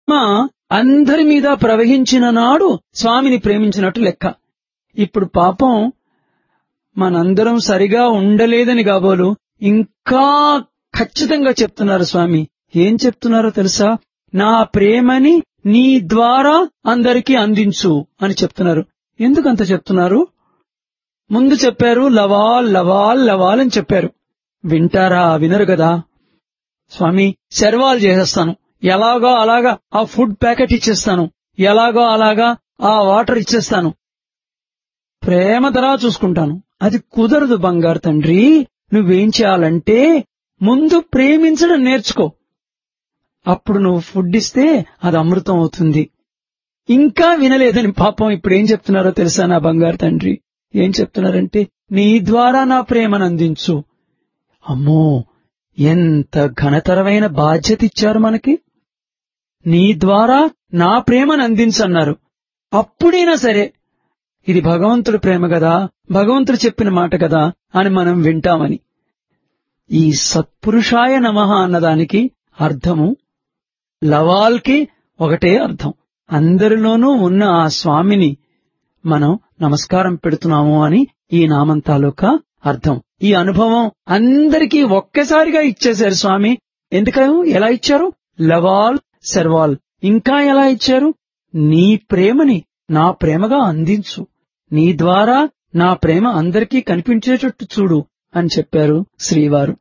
అందరి మీద ప్రవహించిన నాడు స్వామిని ప్రేమించినట్టు లెక్క ఇప్పుడు పాపం మనందరం సరిగా ఉండలేదని కాబోలు ఇంకా ఖచ్చితంగా చెప్తున్నారు స్వామి ఏం చెప్తున్నారో తెలుసా నా ప్రేమని నీ ద్వారా అందరికీ అందించు అని చెప్తున్నారు ఎందుకంత చెప్తున్నారు ముందు చెప్పారు లవాల్ లవాల్ లవాల్ అని చెప్పారు వింటారా వినరు కదా స్వామి శర్వాలు చేసేస్తాను ఎలాగో అలాగా ఆ ఫుడ్ ప్యాకెట్ ఇచ్చేస్తాను ఎలాగో అలాగా ఆ వాటర్ ఇచ్చేస్తాను ప్రేమ తరా చూసుకుంటాను అది కుదరదు బంగారు తండ్రి నువ్వేం చేయాలంటే ముందు ప్రేమించడం నేర్చుకో అప్పుడు నువ్వు ఫుడ్ ఇస్తే అది అమృతం అవుతుంది ఇంకా వినలేదని పాపం ఇప్పుడు ఏం చెప్తున్నారో తెలుసా నా బంగారు తండ్రి ఏం చెప్తున్నారంటే నీ ద్వారా నా ప్రేమను అందించు అమ్మో ఎంత ఘనతరమైన బాధ్యత ఇచ్చారు మనకి నీ ద్వారా నా ప్రేమను అందించన్నారు అప్పుడైనా సరే ఇది భగవంతుడి ప్రేమ కదా భగవంతుడు చెప్పిన మాట కదా అని మనం వింటామని ఈ సత్పురుషాయ నమః అన్నదానికి అర్థము లవాల్కి ఒకటే అర్థం అందరిలోనూ ఉన్న ఆ స్వామిని మనం నమస్కారం పెడుతున్నాము అని ఈ నామం తాలూకా అర్థం ఈ అనుభవం అందరికీ ఒక్కసారిగా ఇచ్చేశారు స్వామి ఎందుకను ఎలా ఇచ్చారు లవాల్ సర్వాల్ ఇంకా ఎలా ఇచ్చారు నీ ప్రేమని నా ప్రేమగా అందించు నీ ద్వారా నా ప్రేమ అందరికీ కనిపించేటట్టు చూడు అని చెప్పారు శ్రీవారు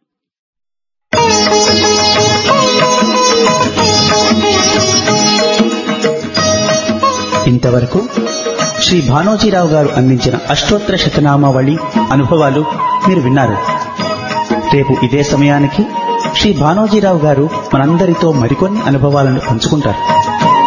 ఇంతవరకు శ్రీ భానోజీరావు గారు అందించిన అష్టోత్తర శతనామావళి అనుభవాలు మీరు విన్నారు రేపు ఇదే సమయానికి శ్రీ భానోజీరావు గారు మనందరితో మరికొన్ని అనుభవాలను పంచుకుంటారు